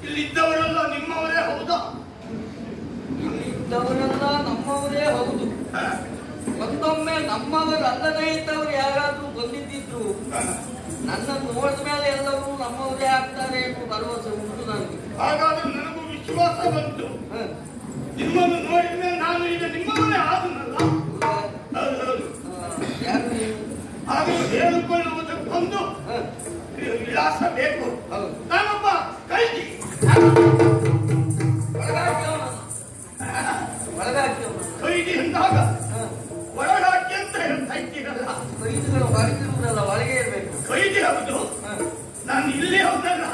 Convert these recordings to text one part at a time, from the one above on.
ಇಲ್ಲಿದ್ದವರೆಲ್ಲ ನಿಮ್ಮವರೇ ಹೌದಾ ಇಲ್ಲಿದ್ದವರೆಲ್ಲ ನಮ್ಮವರೇ ಹೌದು ಒಂದೊಮ್ಮೆ ನಮ್ಮವರಲ್ಲದೇ ಇದ್ದವರು ಯಾರಾದ್ರೂ ಬಂದಿದ್ದಿದ್ರು ನನ್ನನ್ನು ನೋಡಿದ ಮೇಲೆ ಎಲ್ಲರೂ ನಮ್ಮವರೇ ಆಗ್ತಾರೆ ಎಂದು ಭರವಸೆ ಉಂಟು ನನಗೆ ಹಾಗಾದ್ರೆ ನನಗೂ ವಿಶ್ವಾಸ ಬಂತು ಹ. ನಿಮ್ಮನ್ನು ನೋಡಿದ ಮೇಲೆ ನಾನು ಈಗ ನಿಮ್ಮವರೇ ಆದನಲ್ಲ ಹೌದಾ? ಹೌದೌದು ಆ, ಯಾರು ನೀವು ಹಾಗೂ ಹೇಳಿಕೊಳ್ಳುವುದಕ್ಕೊಂದು ಹ. ವಿಳಾಸ ಬೇಕು ಹೌದು ನಾನೊಬ್ಬ ಕೈದಿ ಒಳಗಾಕಿ ಅವನನ್ನು. ಒಳಗಾಕಿ ಅವನನ್ನು. ಕೈದಿ ಎಂದಾಗ ಹ. ಒಳಗಾಕಿ ಅಂತ ಹೇಳ್ತಾ ಇದ್ದೀರಲ್ಲ ಕೈದಿಗಳು ಹೊರಗಿರುವುದಲ್ಲ ಒಳಗೆ ಇರಬೇಕು ಕೈದಿ ಹೌದು ನಾನು ಇಲ್ಲಿ ಹೌದಲ್ಲ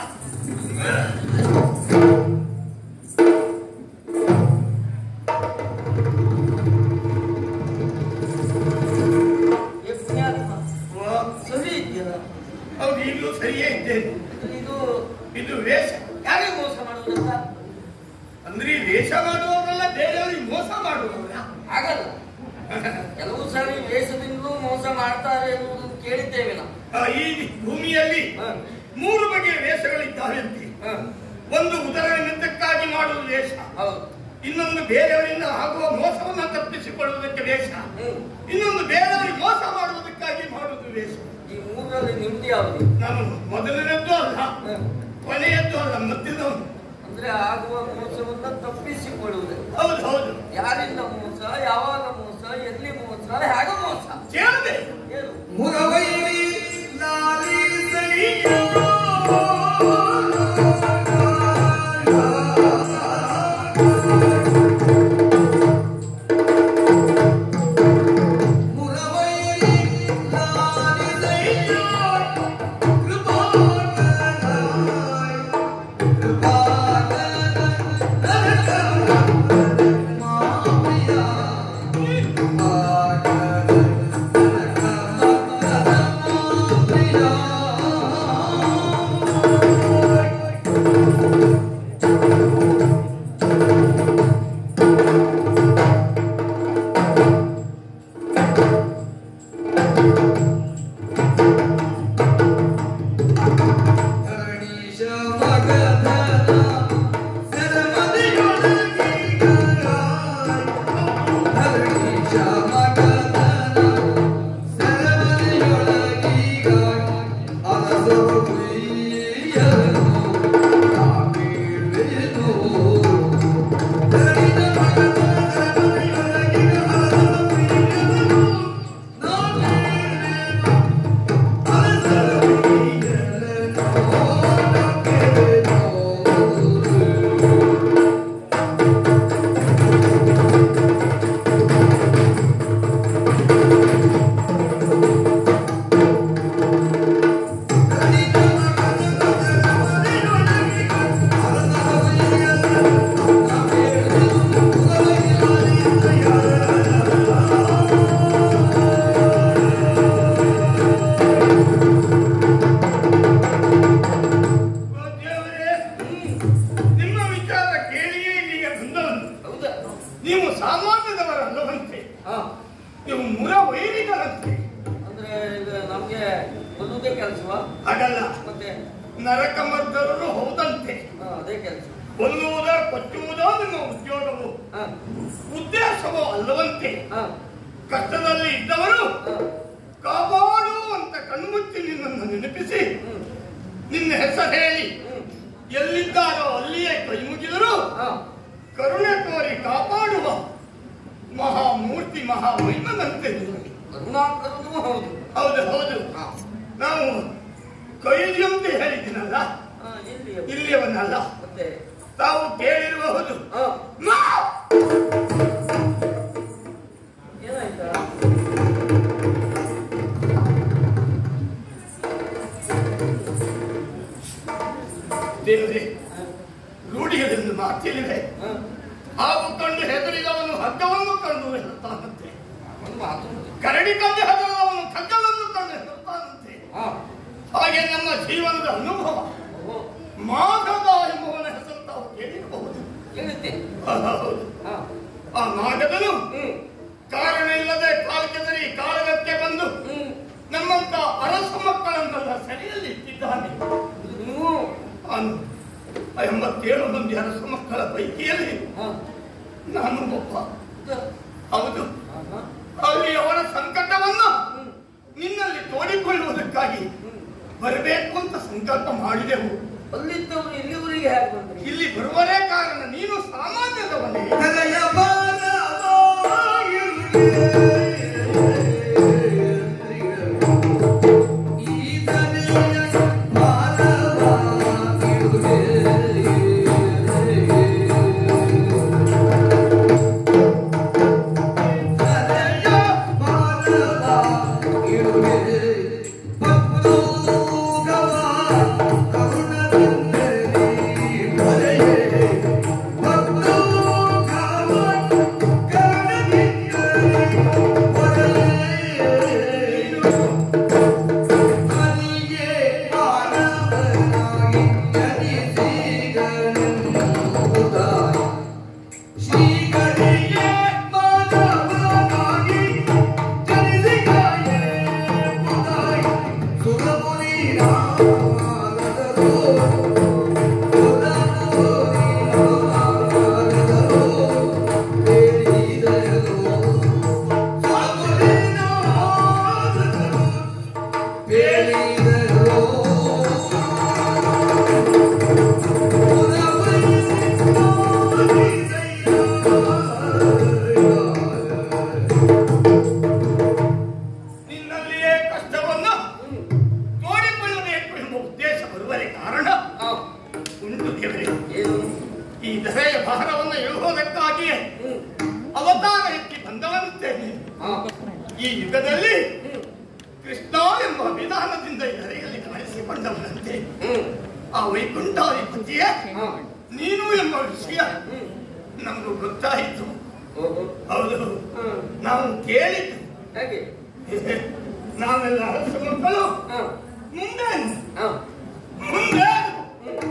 ಏ ಪುಣ್ಯಾತ್ಮ ಸರಿ ಇದೆಯಲ್ಲ ಹೌದು ಈಗಲೂ ಸರಿಯೇ ಇದ್ದೇನೆ ಇದು ಇದು ವೇಷ ಯಾರಿಗೆ ಮೋಸ ಮಾಡುವುದಂತ ಅಂದ್ರೆ ಈ ವೇಷ ಮಾಡುವವರೆಲ್ಲ ಬೇರೆಯವರಿಗೆ ಮೋಸ ಮಾಡುವವರ ಆಗಲ್ಲ ಕೆಲವು ಸಾರಿ ವೇಷದಿಂದಲೂ ಮೋಸ ಮಾಡ್ತಾರೆ ಎನ್ನುವುದನ್ನು ಕೇಳಿದ್ದೇವೆ ನಾವು ಆ, ಈ ಭೂಮಿಯಲ್ಲಿ ಹ, ಮೂರು ಬಗೆಯ ವೇಷಗಳಿದ್ದಾವೆ ಅಂತೆ ಹ, ಒಂದು ಉದರನಿಮಿತ್ತಕ್ಕಾಗಿ ಮಾಡುವ ವೇಷ ಹೌದು ಇನ್ನೊಂದು ಬೇರೆಯವರಿಂದ ಆಗುವ ಮೋಸವನ್ನ ತಪ್ಪಿಸಿಕೊಳ್ಳುವುದಕ್ಕೆ ವೇಷ ಹ್ಮ್ ಇನ್ನೊಂದು ಬೇರೆಯವರಿಗೆ ಮೋಸ ಮಾಡುವುದಕ್ಕಾಗಿ ಮಾಡುವುದು ವೇಷ ಈ ಮೂರರಲ್ಲಿ ನಿಮ್ದು ಯಾವುದು ನಾನು ಮೊದಲನೇದ್ದು ಅಲ್ಲ ಹ, ಕೊನೆಯದ್ದು ಅಲ್ಲ ಮಧ್ಯದವನು ಅಂದ್ರೆ ಆಗುವ ಮೋಸವನ್ನ ತಪ್ಪಿಸಿಕೊಳ್ಳುವುದು ಹೌದು ಹೌದು ಯಾರಿಂದ ಮೋಸ ಯಾವಾಗ ಮೋಸ ಎಲ್ಲಿ ಮೋಸ ಹೇಗೆ ಮೋಸ ಕೇಳದೆ ಏನು ಮುರವೈರಿ ಲಾಲಿಸಲಿಯೋ. ಮುರವೈರಿ ಲಾಲಿಸಲಿಯೋ. ಕೃಪಾಕರನಾಯ್, ಕೃಪಾಕರನ ಮಾಮಯ್ಯ. ಓ ದೇವರೇ, ನಿಮ್ಮ ವಿಚಾರ ಕೇಳಿಯೇ ಇಲ್ಲಿಗೆ ಬಂದವನು ಹೌದಾ ನೀವು ಸಾಮಾನ್ಯದವರಲ್ಲವಂತೆ ಹಾ ನೀವು ಮುರ ವೈರಿಗಳಂತೆ ಅಂದ್ರೆ ಇದು ನಮ್ಗೆ ಕೊಲ್ಲುವುದೇ ಕೆಲಸವಾ ಹಾಗಲ್ಲ ಮತ್ತೆ ನರಕ ಮರ್ದರರು ಹೌದಂತೆ ಹಾ, ಅದೇ ಕೆಲಸ ಕೊಲ್ಲುವುದ ಕೊಚ್ಚುವುದೋ ನಿಮ್ಮ ಉದ್ಯೋಗವು ಹಾ ಉದ್ದೇಶವೋ ಅಲ್ಲವಂತೆ ಹಾ ಕಷ್ಟದಲ್ಲಿ ಇದ್ದವರು ಹಾ ಕಾಪಾಡು ಅಂತ ಕಣ್ಮುಚ್ಚಿ ನಿನ್ನನ್ನು ನೆನಪಿಸಿ ಹ್ಮ್ ನಿನ್ನ ಹೆಸರು ಹೇಳಿ ಹ್ಮ್ ಎಲ್ಲಿದ್ದಾರೋ ಅಲ್ಲಿಯೇ ಕೈ ಮುಗಿದರು ಹಾ ಕರುಣೆ ತೋರಿ ಕಾಪಾಡುವ ಮಹಾಮೂರ್ತಿ ಮಹಾಮಹಿಮನಂತೆ ನಿನಗೆ. ಕರುಣಾಕರನೂ ಹೌದು ಹೌದು ಹೌದು ಹಾ ನಾವು ಕೈದಿ ಅಂತ ಹೇಳಿದ್ದೀನಲ್ಲ ಹಾ, ಎಲ್ಲಿ ಇಲ್ಲಿಯವನ್ನಲ್ಲ ಮತ್ತೆ ತಾವು ಕೇಳಿರಬಹುದು ಹಾ ಮಾ! ಏನಾಯ್ತಾ ದೇವರೇ ಹಾ, ರೂಢಿಯದೆಂದು ಮಾತಿಲಿದೆ ಹಾ, ಹಾವು ಕಂಡು ಹೆದರಿದವನು ಹಗ್ಗವನ್ನು ಕಂಡು ಹೆದರುತ್ತಾನಂತೆ ಒಂದು ಮಾತು ಉಂಟು. ಕರಡಿ ಕಂಡು ಹೆದರಿದವನು ಕಗ್ಗಲನ್ನು ಕಂಡು ಹೆದರುತ್ತಾನಂತೆ ಹಾ ಹಾಗೆ ನಮ್ಮ ಜೀವನದ ಅನುಭವ ಓಹೋ ಮಾಘದ ಎಂಬುವನ ಹೆಸರು ತಾವು ಕೇಳಿರಬಹುದು ಕೇಳಿದ್ದೇನೆ ಹೌದು ಹಾ ಆ ಮಾಘದನು ಹ್ಮ್ ಕಾರಣ ಇಲ್ಲದೆ ಕಾಲ್ಕೆದರಿ ಕಾಳಗಕ್ಕೆ ಬಂದು ಹ್ಮ್ ನಮ್ಮಂತ ಅರಸ ಮಕ್ಕಳನ್ನೆಲ್ಲ ಸೆರೆಯಲ್ಲಿ ಇಟ್ಟಿದ್ದಾನೆ ಇದು ನೀವು ಅವನು ಎಂಬತ್ತೇಳು ಮಂದಿ ಅರಸ ಮಕ್ಕಳ ಪೈಕಿಯಲ್ಲಿ ಹಾ. ನಾನು ಒಬ್ಬ ಇದು. ಹೌದು ಆಹಾ. ಅಲ್ಲಿ ಅವರ ಸಂಕಟವನ್ನು ಹ್ಮ್. ನಿನ್ನಲ್ಲಿ ತೋಡಿಕೊಳ್ಳುವುದಕ್ಕಾಗಿ ಹ್ಮ್. ಬರಬೇಕು ಅಂತ ಸಂಕಲ್ಪ ಮಾಡಿದೆವು ಅಲ್ಲಿದ್ದವರು ಇಲ್ಲಿವರೆಗೆ ಹೇಗೆ ಬಂದ್ರಿ ಇಲ್ಲಿ ಬರುವರೇ ಕಾರಣ ನೀನು ಸಾಮಾನ್ಯದವನೇ ನಿನ್ನಲ್ಲಿಯೇ ಕಷ್ಟವನ್ನು ಹ್ಮ್. ತೋಡಿಕೊಳ್ಳಬೇಕು ಎಂಬ ಉದ್ದೇಶ ಬರುವರೆ ಕಾರಣ ಆ. ಉಂಟು ದೇವರೇ ಏನು ಈ ದರೆಯ ಭಾರವನ್ನು ಇಳುವುದಕ್ಕಾಗಿಯೇ ಹ್ಮ್. ಅವತಾರ ಎತ್ತಿ ಬಂದವನುತ್ತೇನೆ ಆ. ಈ ಯುಗದಲ್ಲಿ ಹ್ಮ್. ಕೃಷ್ಣ ಎಂಬ ವಿಧಾನದಿಂದ ಈ ಧರೆಯಲ್ಲಿ ಕಾಣಿಸಿಕೊಂಡವನಂತೆ ಹ್ಮ್. ಆ ವೈಕುಂಠಾಧಿಪತಿಯೇ ಆ. ನೀನು ಎಂಬ ವಿಷಯ ಹ್ಮ್. ನಮಗೂ ಗೊತ್ತಾಯಿತು ಓಹೋ. ಹೌದು ಹ್ಮ್. ನಾವು ಕೇಳಿದ್ದು ಹೇಗೆ ನಾವೆಲ್ಲ ಅರಸ ಮಕ್ಕಳು ಆ. ಮುಂದೆ ಆ. ಮುಂದೆ ಹ್ಮ್.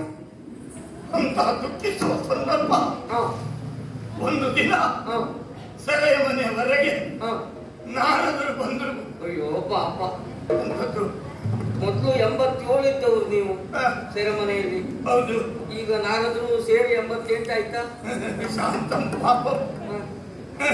ಅಂತ ದುಃಖಿಸುವ ಸಂದರ್ಭ ಆ. ಒಂದು ದಿನ ಆ. ಸೆರೆಯ ಮನೆಯವರೆಗೆ ಆ. ನಾರದರು ಬಂದರು ಅಯ್ಯೋ ಪಾಪ ಅಂತದ್ದು ಮೊದಲು ಎಂಬತ್ತೇಳು ಇದ್ದವರು ನೀವು ಆ, ಸೆರೆಮನೆಯಲ್ಲಿ ಹೌದು ಈಗ ನಾರದ್ರು ಸೇರಿ ಎಂಬತ್ತೆಂಟು ಆಯ್ತಾ ಶಾಂತಂ ಪಾಪ ಆ.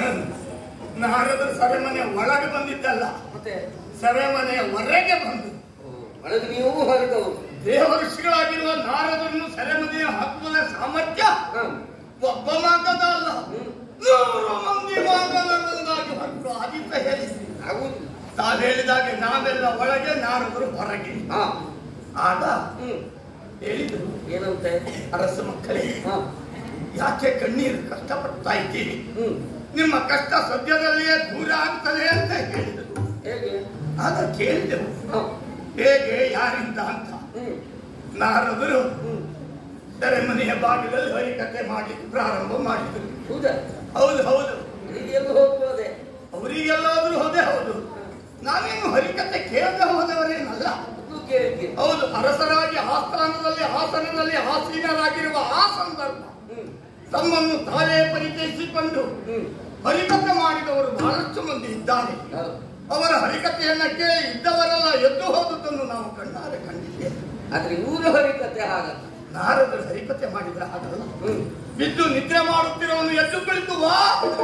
ನಾರದರು ಸೆರೆಮನೆ ಒಳಗೆ ಬಂದಿದ್ದಲ್ಲ ಮತ್ತೆ ಸೆರೆಮನೆಯ ಹೊರಗೆ ಬಂದು ಓ, ಒಳಗೆ ನೀವು ಹೊರದವರು ದೇವಋಷಿಗಳಾಗಿರುವ ನಾರದರನ್ನು ಸೆರೆಮನೆಯ ಹಾಕುವ ಸಾಮರ್ಥ್ಯ ಹ. ಒಬ್ಬ ಮಾತದ ಅಲ್ಲ ಹ್ಮ್. ನೂರು ಮಂದಿ ಮಾತನಾಡುವುದಾಗಿ ಹೊರಟು ಆದಿತ್ಯ ಹೇಳಿದ್ರು ಆಗುದು ತಾವು ಹೇಳಿದಾಗೆ ನಾವೆಲ್ಲ ಒಳಗೆ ನಾರದರು ಹೊರಗೆ ಹಾ ಆಗ ಹ್ಮ್ ಹೇಳಿದರು ಏನಂತೆ ಅರಸ ಮಕ್ಕಳೇ ಹಾ ಯಾಕೆ ಕಣ್ಣೀರು ಕಷ್ಟಪಡ್ತಾ ಇದ್ದೀರಿ ಹ್ಮ್ ನಿಮ್ಮ ಕಷ್ಟ ಸದ್ಯದಲ್ಲಿಯೇ ದೂರ ಆಗ್ತದೆ ಅಂತ ಹೇಳಿದರು ಹೇಗೆ ಆಗ ಕೇಳಿದೆವು ಹಾ ಹೇಗೆ ಯಾರಿಂದ ಅಂತ ಹ್ಮ್ ನಾರದರು ಹ್ಮ್ ಸೆರೆಮನೆಯ ಬಾಗಿಲಲ್ಲಿ ಹರಿಕತೆ ಮಾಡಿ ಪ್ರಾರಂಭ ಮಾಡಿದರು ಹೌದಾ ಹೌದು ಹೌದು ಈಗ ಎಲ್ಲಿ ಹೋಗ್ಬೋದೆ ಅವರಿಗೆಲ್ಲಾದ್ರೂ ಹೋದೆ ಹೌದು ನಾನೇನು ಹರಿಕತೆ ಕೇಳದೆ ಹೋದವರೇನಲ್ಲ ಅದು ಕೇಳಿದ್ದೆ ಹೌದು ಅರಸರಾಗಿ ಆಸ್ಥಾನದಲ್ಲಿ ಹಾಸನದಲ್ಲಿ ಆಸೀನರಾಗಿರುವ ಆ ಸಂದರ್ಭ ಹ್ಮ್ ತಮ್ಮನ್ನು ತಾವೇ ಪರಿಚಯಿಸಿಕೊಂಡು ಹ್ಮ್ ಹರಿಕತೆ ಮಾಡಿದವರು ಬಹಳಷ್ಟು ಮಂದಿ ಇದ್ದಾರೆ ಹೌದು. ಅವರ ಹರಿಕತೆಯನ್ನ ಕೇಳಿ ಇದ್ದವರೆಲ್ಲ ಎದ್ದು ಹೋದುದನ್ನು ನಾವು ಕಣ್ಣಾರೆ ಕಂಡಿದ್ದೇವೆ ಆದ್ರೆ ಇವರು ಹರಿಕತೆ ಹಾಗಲ್ಲ ನಾರದರು ಹರಿಕತೆ ಮಾಡಿದ್ರೆ ಹಾಗಲ್ಲ ಹ್ಮ್ ಬಿದ್ದು ನಿದ್ರೆ ಮಾಡುತ್ತಿರೋನು ಎದ್ದು ಕುಳಿತು ವಾ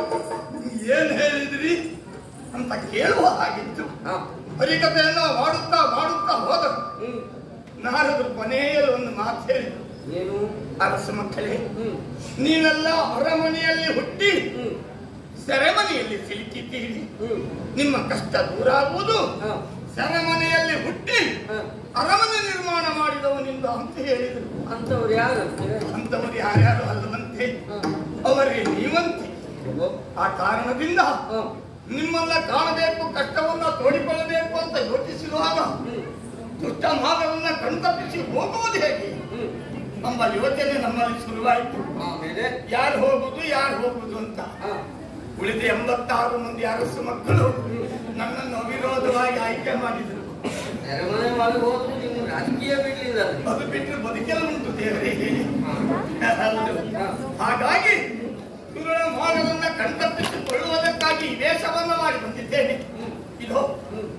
ಏನ್ ಹೇಳಿದ್ರಿ ಅಂತ ಕೇಳುವ ಹಾಗಿತ್ತು ಹಾ ಹರಿಕತೆಯನ್ನ ಮಾಡುತ್ತಾ ಮಾಡುತ್ತಾ ಹೋದರು ಹ್ಮ್ ನಾರದರು ಕೊನೆಯಲ್ಲಿ ಒಂದು ಮಾತು ಹೇಳಿದರು ಏನು ಅರಸ ಮಕ್ಕಳೇ ಹ್ಮ್ ನೀವೆಲ್ಲ ಅರಮನೆಯಲ್ಲಿ ಹುಟ್ಟಿ ಹ್ಮ್ ಸೆರೆಮನೆಯಲ್ಲಿ ಸಿಲುಕಿದ್ದೀರಿ ಹ್ಮ್ ನಿಮ್ಮ ಕಷ್ಟ ದೂರ ಆಗುವುದು ಹಾ ಸೆರೆಮನೆಯಲ್ಲಿ ಹುಟ್ಟಿ ಹಾ ಅರಮನೆ ನಿರ್ಮಾಣ ಮಾಡಿದವನಿಂದ ಅಂತ ಹೇಳಿದರು ಅಂತವ್ರು ಯಾರಂತೆ ಅಂತವರು ಯಾರ್ಯಾರು ಅಲ್ಲವಂತೆ ಹಾ ಅವರೇ ನೀವಂತೆ ಓ, ಆ ಕಾರಣದಿಂದ ಹಾ ನಿಮ್ಮನ್ನ ಕಾಣಬೇಕು ಕಷ್ಟವನ್ನ ತೋಡಿಕೊಳ್ಳಬೇಕು ಅಂತ ಯೋಚಿಸಿರುವಾಗ ಹ್ಮ್ ದುಷ್ಟ ಮಾರ್ಗವನ್ನ ಕಣ್ತಪ್ಪಿಸಿ ಹೋಗುವುದು ಹೇಗೆ ಹ್ಮ್ ಎಂಬ ಯೋಚನೆ ನಮ್ಮಲ್ಲಿ ಶುರುವಾಯಿತು ಆಮೇಲೆ ಯಾರು ಹೋಗುದು ಯಾರು ಹೋಗುದು ಅಂತ ಹಾ ಉಳಿದ ಎಂಬತ್ತಾರು ಮಂದಿ ಅರಸು ಮಕ್ಕಳು ನನ್ನನ್ನು ಅವಿರೋಧವಾಗಿ ಆಯ್ಕೆ ಮಾಡಿದರು ಸೆರೆಮನೆ ಮಾಡಿ ಹೋದ್ರು ನೀವು ರಾಜಕೀಯ ಬಿಡ್ಲಿಲ್ಲ ಅದು ಬಿಟ್ಟರೆ ಬದುಕೆಲ್ಲ ಉಂಟು ದೇವರೇ ಹೇಳಿ ಹಾ ಹೌದು. ಹಾಗಾಗಿ ಗುರುಗಳ ಭಾಗವನ್ನ ಕಣ್ತಪ್ಪಿಸಿಕೊಳ್ಳುವುದಕ್ಕಾಗಿ ಈ ವೇಷವನ್ನ ಮಾಡಿ ಬಂದಿದ್ದೇನೆ ಇದು ಹ್ಮ್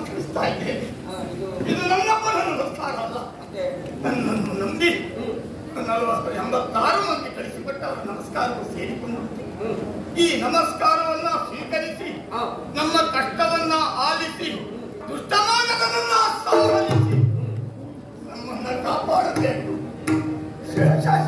ನಮಸ್ಕರಿಸ್ತಾ ಇದ್ದೇನೆ ಹಾ ಇದು ಇದು ನನ್ನಪ್ಪನ ನಮಸ್ಕಾರ ಅಲ್ಲ ಮತ್ತೆ ನನ್ನನ್ನು ನಂಬಿ ಹ್ಮ್ ನಲವತ್ತು ಎಂಬತ್ತಾರು ಮಂದಿ ಕಳಿಸಿಕೊಟ್ಟು ಅವರ ನಮಸ್ಕಾರವು ಸೇರಿಕೊಂಡು ಹ್ಮ್. ಈ ನಮಸ್ಕಾರವನ್ನ ಸ್ವೀಕರಿಸಿ ಹಾ. ನಮ್ಮ ಕಷ್ಟವನ್ನ ಆಲಿಸಿ ದುಷ್ಟಮಾನವನ್ನ ಸಂಹರಿಸಿ ನಮ್ಮನ್ನ ಕಾಪಾಡಬೇಕು ಶ್ರೇಷ್ಠ